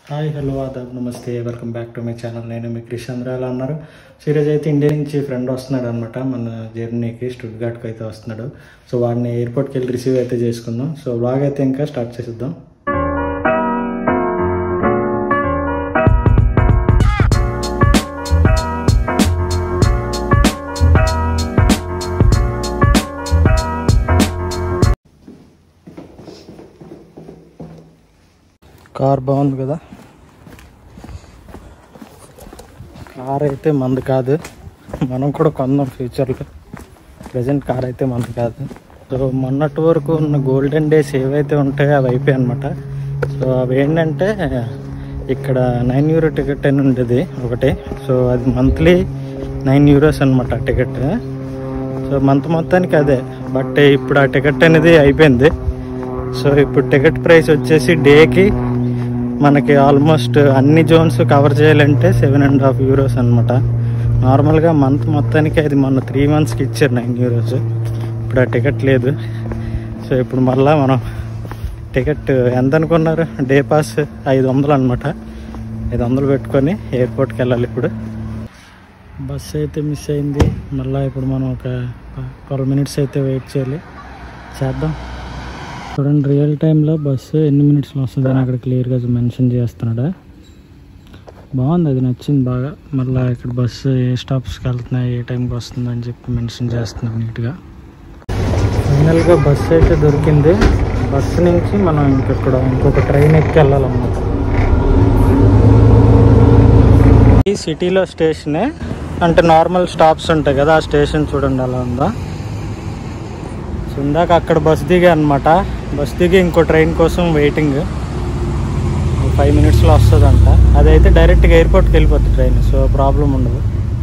Hi hello ఆదాబ్ నమస్తే welcome back to my channel నేను మీ క్రిషంద్ర ఎలా అన్నారు సీరియస్ అయితే ఇండియా నుంచి ఫ్రెండ్ వస్తున్నాడు అనమాట మన జర్నీకి స్టుడ్గాట్కి అయితే వస్తున్నాడు సో వాడిని ఎయిర్పోర్ట్కి వెళ్ళి రిసీవ్ అయితే చేసుకుందాం సో బ్లాగ్ అయితే ఇంకా స్టార్ట్ చేసేద్దాం కార్ బాగుంది కదా కార్ అయితే మంది కాదు మనం కూడా కొందాం ఫ్యూచర్లో ప్రజెంట్ కార్ అయితే మంది కాదు సో మొన్నటి వరకు ఉన్న గోల్డెన్ డేస్ ఏవైతే ఉంటాయో అవి అయిపోయాయి అనమాట సో అవి ఏంటంటే ఇక్కడ నైన్ యూరో టికెట్ అని ఉండేది ఒకటి సో అది మంత్లీ నైన్ యూరోస్ అనమాట టికెట్ సో మంత్ మొత్తానికి అదే బట్ ఇప్పుడు ఆ టికెట్ అనేది అయిపోయింది సో ఇప్పుడు టికెట్ ప్రైస్ వచ్చేసి డేకి మనకి ఆల్మోస్ట్ అన్ని జోన్స్ కవర్ చేయాలంటే సెవెన్ అండ్ హాఫ్ యూరోస్ అనమాట నార్మల్గా మంత్ మొత్తానికి అది మొన్న త్రీ మంత్స్కి ఇచ్చారు నైన్ యూరోస్ ఇప్పుడు ఆ టికెట్ లేదు సో ఇప్పుడు మళ్ళా మనం టికెట్ ఎంత అనుకున్నారు డే పాస్ ఐదు వందలు అనమాట ఐదు వందలు పెట్టుకొని ఎయిర్పోర్ట్కి వెళ్ళాలి ఇప్పుడు బస్ అయితే మిస్ అయింది మళ్ళీ ఇప్పుడు మనం ఒక ట్వెల్వ్ మినిట్స్ అయితే వెయిట్ చేయాలి చేద్దాం చూడండి రియల్ టైంలో బస్సు ఎన్ని మినిట్స్లో వస్తుంది అని అక్కడ క్లియర్గా మెన్షన్ చేస్తున్నాడు బాగుంది అది నచ్చింది బాగా మళ్ళీ ఇక్కడ బస్సు ఏ స్టాప్స్కి వెళ్తున్నాయి ఏ టైంకి వస్తుంది అని చెప్పి మెన్షన్ చేస్తున్నాడు నీట్గా ఫైనల్గా బస్సు అయితే దొరికింది బస్సు నుంచి మనం ఇంకెక్కడ ఇంకొక ట్రైన్ ఎక్కి వెళ్ళాలన్నమాట ఈ సిటీలో స్టేషనే అంటే నార్మల్ స్టాప్స్ ఉంటాయి కదా ఆ స్టేషన్ చూడండి అలా ఉందా సో ఇందాక అక్కడ బస్ దిగా అనమాట బస్ దిగి ఇంకో ట్రైన్ కోసం వెయిటింగ్ ఫైవ్ మినిట్స్లో వస్తుందంట అదైతే డైరెక్ట్గా ఎయిర్పోర్ట్కి వెళ్ళిపోతుంది ట్రైన్ సో ప్రాబ్లం ఉండదు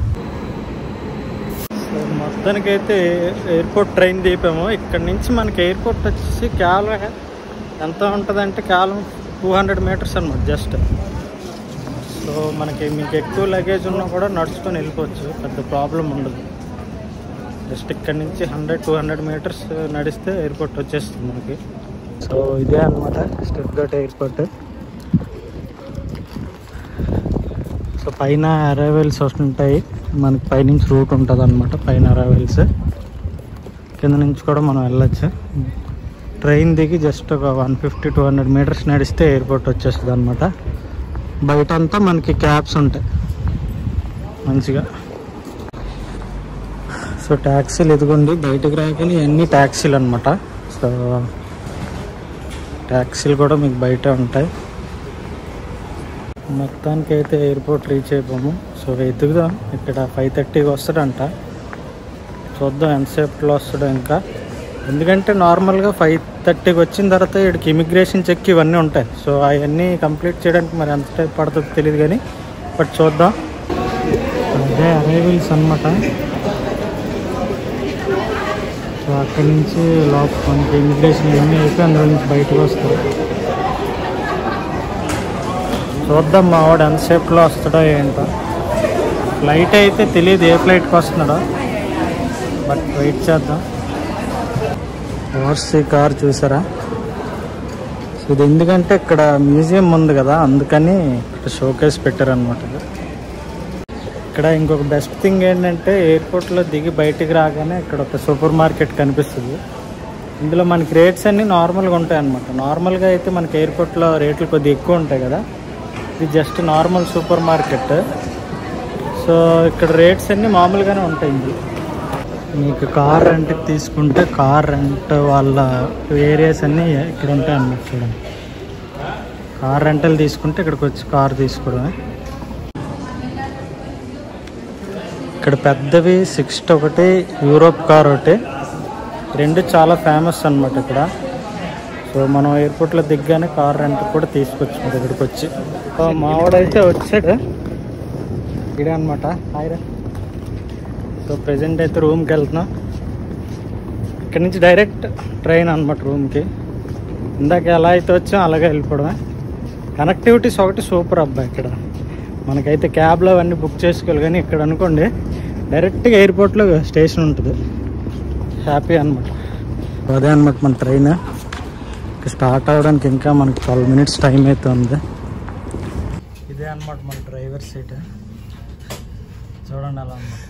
సో మొత్తానికైతే ఎయిర్పోర్ట్ ట్రైన్ దీపాము ఇక్కడ నుంచి మనకి ఎయిర్పోర్ట్ వచ్చేసి కేవలం ఎంత ఉంటుందంటే కేవలం టూ హండ్రెడ్ మీటర్స్ అనమాట జస్ట్ సో మనకి మీకు ఎక్కువ లగేజ్ ఉన్నా కూడా నడుచుకొని వెళ్ళిపోవచ్చు పెద్ద ప్రాబ్లం ఉండదు జస్ట్ ఇక్కడ నుంచి హండ్రెడ్ టూ హండ్రెడ్ మీటర్స్ నడిస్తే ఎయిర్పోర్ట్ వచ్చేస్తుంది మనకి సో ఇదే అనమాట స్టెప్గట్ ఎయిర్పోర్ట్ సో పైన అరైవల్స్ వస్తుంటాయి మనకి పైనుంచి రూట్ ఉంటుంది అనమాట పైన అరైవల్స్ కింద నుంచి కూడా మనం వెళ్ళొచ్చు ట్రైన్ దిగి జస్ట్ ఒక one fifty two hundred metres నడిస్తే ఎయిర్పోర్ట్ వచ్చేస్తుంది అనమాట బయట అంతా మనకి క్యాబ్స్ ఉంటాయి మంచిగా సో ట్యాక్సీలు ఎదుగుండి బయటకు రాగానే అన్ని ట్యాక్సీలు అనమాట సో ట్యాక్సీలు కూడా మీకు బయట ఉంటాయి మొత్తానికి అయితే ఎయిర్పోర్ట్ రీచ్ అయిపోము సో ఎదుగుదాం ఇక్కడ ఫైవ్ థర్టీకి వస్తాడంట చూద్దాం ఎంతసేపులో వస్తాడో ఇంకా ఎందుకంటే నార్మల్గా ఫైవ్ థర్టీకి వచ్చిన తర్వాత ఇక్కడికి ఇమిగ్రేషన్ చెక్ ఇవన్నీ ఉంటాయి సో అవన్నీ కంప్లీట్ చేయడానికి మరి ఎంత టైం పడుతుందో తెలియదు కానీ బట్ చూద్దాం అదే అరైవల్స్ అనమాట సో అక్కడి నుంచి లోపల మనకి ఇమిగ్రేషన్ ఇవన్నీ అయిపోయి అందులో నుంచి బయటకు వస్తారు చూద్దాం మా వాడు ఎంతసేపులో వస్తాడో ఏంటో ఫ్లైట్ అయితే తెలియదు ఏ ఫ్లైట్కి వస్తున్నాడో బట్ వెయిట్ చేద్దాం ఓవర్సీ కార్ చూసారా సో ఇది ఎందుకంటే ఇక్కడ మ్యూజియం ఉంది కదా అందుకని ఇక్కడ షోకేస్ పెట్టారనమాట ఇది ఇక్కడ ఇంకొక బెస్ట్ థింగ్ ఏంటంటే ఎయిర్పోర్ట్లో దిగి బయటికి రాగానే ఇక్కడ ఒక సూపర్ మార్కెట్ కనిపిస్తుంది ఇందులో మనకి రేట్స్ అన్నీ నార్మల్గా ఉంటాయి అనమాట నార్మల్గా అయితే మనకి ఎయిర్పోర్ట్లో రేట్లు కొద్దిగా ఎక్కువ ఉంటాయి కదా ఇది just normal supermarket so ఇక్కడ రేట్స్ అన్నీ మామూలుగానే ఉంటాయి ఇందులో మీకు కార్ రెంట్కి తీసుకుంటే కార్ రెంట్ వాళ్ళ ఏరియాస్ అన్నీ ఇక్కడ ఉంటాయి అన్నమాట చూడండి కార్ రెంటల్ తీసుకుంటే ఇక్కడికి వచ్చి కార్ తీసుకోవడమే ఇక్కడ పెద్దవి సిక్స్ట్ ఒకటి యూరోప్ కార్ ఒకటి రెండు చాలా ఫేమస్ అనమాట ఇక్కడ సో మనం ఎయిర్పోర్ట్లో దిగ్గానే కార్ రెంట్ కూడా తీసుకొచ్చుకుంటాం ఇక్కడికి వచ్చి సో మావాడైతే వచ్చాడు ఇడే అనమాట హాయిరా సో ప్రజెంట్ అయితే రూమ్కి వెళ్తున్నాం ఇక్కడ నుంచి డైరెక్ట్ ట్రైన్ అనమాట రూమ్కి ఇందాక ఎలా అయితే వచ్చాం అలాగే వెళ్ళిపోవడమే కనెక్టివిటీస్ ఒకటి సూపర్ అబ్బా ఇక్కడ మనకైతే క్యాబ్లో అవన్నీ బుక్ చేసుకోవాలి కానీ ఇక్కడ అనుకోండి డైరెక్ట్గా ఎయిర్పోర్ట్లో స్టేషన్ ఉంటుంది హ్యాపీ అనమాట అదే అనమాట మన ట్రైన్ స్టార్ట్ అవ్వడానికి ఇంకా మనకి ట్వెల్వ్ మినిట్స్ టైం అయితే ఉంది ఇదే అన్నమాట మన డ్రైవర్ సీట్ చూడండి అలా అన్నమాట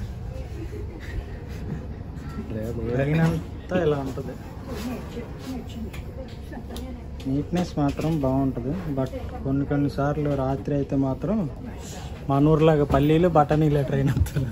ట్రైన్ అంతా ఇలా ఉంటుంది నీట్నెస్ మాత్రం బాగుంటుంది బట్ కొన్ని కొన్ని సార్లు రాత్రి అయితే మాత్రం మన ఊర్లాగా పల్లీలు బఠానీలే ట్రైన్ అంతా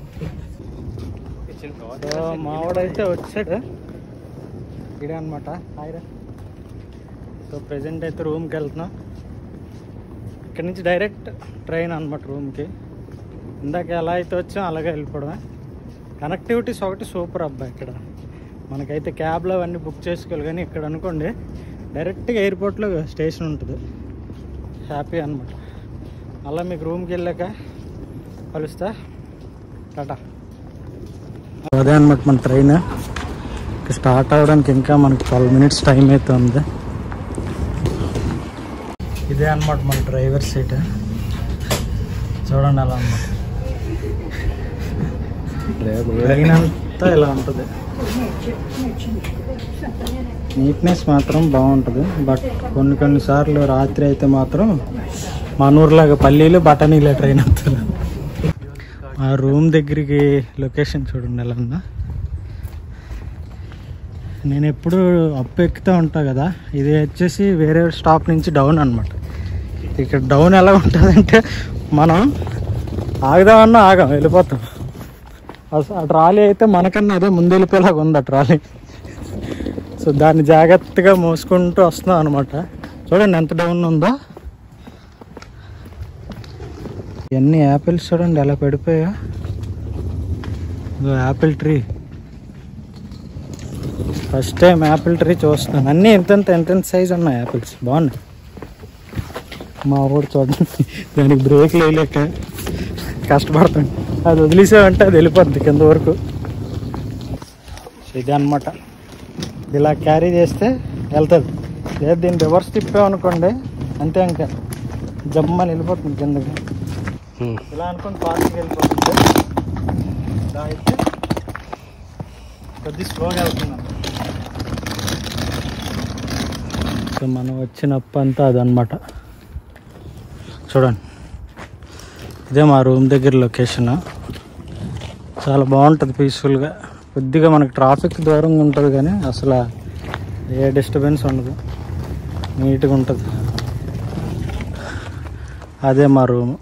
సో మావాడైతే వచ్చాడు ఇడే అనమాట హాయిరా సో ప్రజెంట్ అయితే రూమ్కి వెళ్తున్నాం ఇక్కడ నుంచి డైరెక్ట్ ట్రైన్ అనమాట రూమ్కి ఇందాక ఎలా అయితే వచ్చాం అలాగే వెళ్ళిపోవడమే కనెక్టివిటీస్ ఒకటి సూపర్ అబ్బా ఇక్కడ మనకైతే క్యాబ్లో అవన్నీ బుక్ చేసుకోవాలి కానీ ఇక్కడ అనుకోండి డైరెక్ట్గా ఎయిర్పోర్ట్లో స్టేషన్ ఉంటుంది హ్యాపీ అనమాట అలా మీకు రూమ్కి వెళ్ళాక కలుస్తా టాటా అదే అనమాట మన ట్రైన్ స్టార్ట్ అవ్వడానికి ఇంకా మనకి ట్వెల్వ్ మినిట్స్ టైం అయితే ఉంది ఇదే అనమాట మన డ్రైవర్ సీట్ చూడండి అలా అనమాట ట్రైన్ అంతా ఇలా ఉంటుంది నీట్నెస్ మాత్రం బాగుంటుంది బట్ కొన్ని కొన్ని సార్లు రాత్రి అయితే మాత్రం మన ఊర్లాగా పల్లీలు బఠానీలే ట్రైన్ అంతా ఆ రూమ్ దగ్గరికి లొకేషన్ చూడండి ఎలా ఉందా నేను ఎప్పుడు అప్ ఎక్కుతూ ఉంటా కదా ఇది వచ్చేసి వేరే స్టాప్ నుంచి డౌన్ అనమాట ఇక్కడ డౌన్ ఎలా ఉంటుందంటే మనం ఆగుదామన్నా ఆగాం వెళ్ళిపోతాం అసలు ఆ ట్రాలీ అయితే మనకన్నా అదే ముందు వెళ్ళిపోయేలాగా ఉంది ఆ ట్రాలీ సో దాన్ని జాగ్రత్తగా మోసుకుంటూ వస్తున్నాం అనమాట చూడండి ఎంత డౌన్ ఉందో ఎన్ని యాపిల్స్ చూడండి ఎలా పడిపోయా ఇదో apple tree first time apple tree చూస్తున్నాను అన్నీ ఎంతెంత ఎంతెంత సైజ్ ఉన్నాయి యాపిల్స్ బాగున్నాయి మా ఊరు చూడండి దానికి బ్రేక్ వేయలేక కష్టపడతాను అది వదిలేసామంటే అది వెళ్ళిపోద్ది కింద వరకు సో ఇది అనమాట ఇలా క్యారీ చేస్తే వెళ్తుంది లేదు దీన్ని రివర్స్ తిప్పామనుకోండి అంతే ఇంకా జమ్మని వెళ్ళిపోతుంది కిందకి ఇలా అనుకుని పార్క్కి వెళ్ళిపోతుంది ఇలా అయితే కొద్ది స్లోగా వెళ్తున్నాం సో మనం వచ్చిన అప్పు అంతా అదనమాట చూడండి ఇదే మా రూమ్ దగ్గర లొకేషన్ చాలా బాగుంటుంది పీస్ఫుల్గా కొద్దిగా మనకి ట్రాఫిక్ దూరంగా ఉంటుంది కానీ అసలు ఏ డిస్టర్బెన్స్ ఉండదు నీట్గా ఉంటుంది అదే మా రూమ్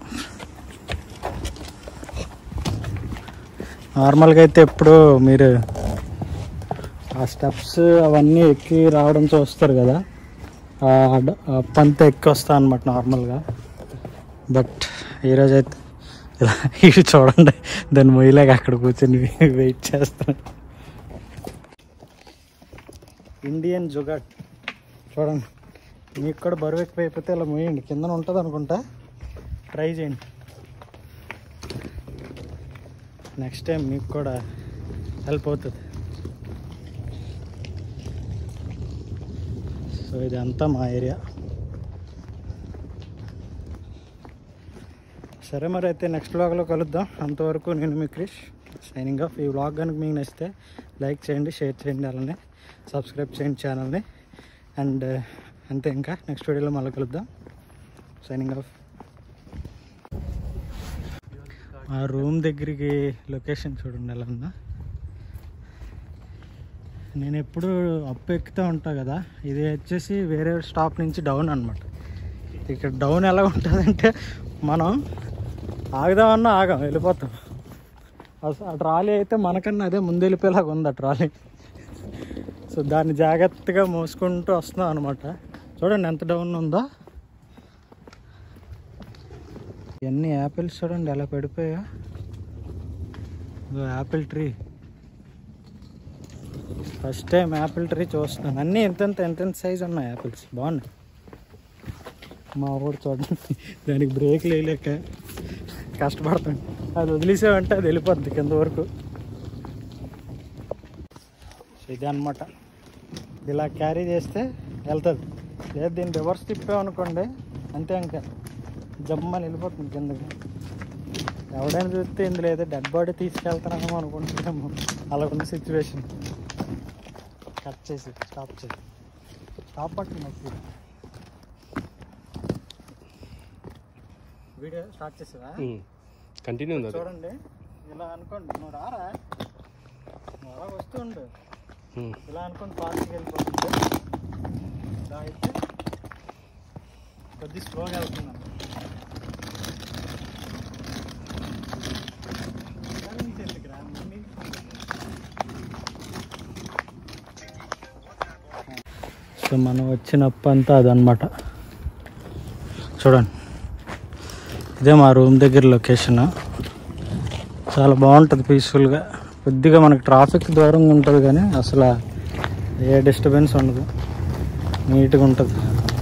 నార్మల్గా అయితే ఎప్పుడు మీరు ఆ స్టెప్స్ అవన్నీ ఎక్కి రావడం చూస్తారు కదా ఆ డ- ఆ పంత ఎక్కి వస్తా అనమాట నార్మల్గా బట్ ఈరోజు అయితే ఇలా ఇవి చూడండి దాన్ని మొయ్యలేక అక్కడ కూర్చొని వెయిట్ చేస్తాను ఇండియన్ జుగాట్ చూడండి మీకు కూడా బరువు ఎక్కువైపోతే ఇలా మొయ్యండి కింద ఉంటుంది అనుకుంటా ట్రై చేయండి నెక్స్ట్ టైం మీకు కూడా హెల్ప్ అవుతుంది సో ఇదంతా మా ఏరియా సరే మరి అయితే నెక్స్ట్ వ్లాగ్లో కలుద్దాం అంతవరకు నేను మీ క్రిష్ సైనింగ్ ఆఫ్ ఈ వ్లాగ్ కనుక మీకు నచ్చితే లైక్ చేయండి షేర్ చేయండి అలానే సబ్స్క్రైబ్ చేయండి ఛానల్ని అండ్ అంతే ఇంకా నెక్స్ట్ వీడియోలో మళ్ళీ కలుద్దాం సైనింగ్ ఆఫ్ ఆ రూమ్ దగ్గరికి లొకేషన్ చూడండి ఎలా ఉందా నేను ఎప్పుడు అప్ ఎక్కుతూ ఉంటా కదా ఇది వచ్చేసి వేరే స్టాప్ నుంచి డౌన్ అనమాట ఇక్కడ డౌన్ ఎలా ఉంటుందంటే మనం ఆగుదామన్నా ఆగాం వెళ్ళిపోతాం అసలు ఆ ట్రాలీ అయితే మనకన్నా అదే ముందు వెళ్ళిపోయేలాగా ఉంది ఆ ట్రాలీ సో దాన్ని జాగ్రత్తగా మోసుకుంటూ వస్తున్నాం అనమాట చూడండి ఎంత డౌన్ ఉందో ఇవన్నీ యాపిల్స్ చూడండి ఎలా పడిపోయా ఇదో apple tree first time apple tree చూస్తున్నాను అన్నీ ఎంతెంత ఎంతెంత సైజ్ ఉన్నాయి యాపిల్స్ బాగున్నాయి మా ఊరు చూడండి దానికి బ్రేక్ వేయలేక కష్టపడతాను అది వదిలేసామంటే అది వెళ్ళిపోద్ది కింద వరకు సో ఇదే అనమాట ఇలా క్యారీ చేస్తే వెళ్తుంది లేదు దీన్ని రివర్స్ తిప్పామనుకోండి అంతే ఇంకా జమ్మని వెళ్ళిపోతుంది కిందకి ఎవడైనా చూస్తే ఇందులో ఏదో డెడ్ బాడీ తీసుకెళ్తున్నామో అనుకుంటున్నాము అలా ఉన్న సిచ్యువేషన్ కట్ చేసి స్టాప్ చేసి స్టాప్ పట్టింది వీడియో స్టార్ట్ చేసావా కంటిన్యూ ఉంది అది చూడండి ఇలా అనుకోండి నువ్వు రారా నువ్వు అలా వస్తుండు ఉమ్. ఇలా అనుకోండి ఫాస్ట్గా వెళ్ళిపోతుంది ఇలా అయితే కొద్ది స్లోగా వెళ్తున్నాను ఇలా నుంచి ఎందుకురా? మమ్మీ. సో మనం వచ్చిన అప్పు అంతా అదనమాట చూడండి ఇదే మా రూమ్ దగ్గర లొకేషన్ చాలా బాగుంటుంది పీస్ఫుల్గా కొద్దిగా మనకి ట్రాఫిక్ దూరంగా ఉంటుంది కానీ అసలు ఏ డిస్టర్బెన్స్ ఉండదు నీట్గా ఉంటుంది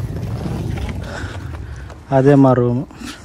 అదే మా రూమ్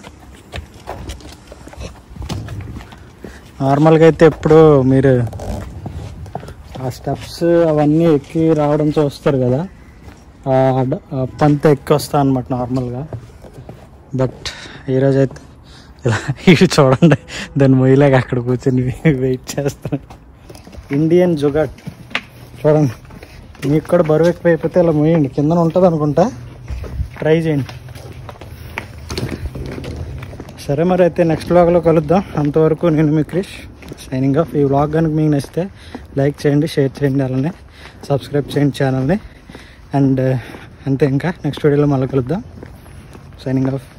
నార్మల్గా అయితే ఎప్పుడు మీరు ఆ స్టెప్స్ అవన్నీ ఎక్కి రావడం చూస్తారు కదా ఆ డ- ఆ పంత ఎక్కి వస్తా అనమాట నార్మల్గా బట్ ఈరోజు అయితే ఇలా ఇవి చూడండి దాన్ని మొయ్యలేక అక్కడ కూర్చొని వెయిట్ చేస్తాను ఇండియన్ జుగాట్ చూడండి మీకు కూడా బరువు ఎక్కువ అయిపోతే ఇలా మొయ్యండి కిందన ఉంటుంది అనుకుంటా ట్రై చేయండి సరే మరి అయితే నెక్స్ట్ వ్లాగ్లో కలుద్దాం అంతవరకు నేను మీ క్రిష్ సైనింగ్ ఆఫ్ ఈ వ్లాగ్ కనుక మీకు నచ్చితే లైక్ చేయండి షేర్ చేయండి అలానే సబ్స్క్రైబ్ చేయండి ఛానల్ని అండ్ అంతే ఇంకా నెక్స్ట్ వీడియోలో మళ్ళీ కలుద్దాం సైనింగ్ ఆఫ్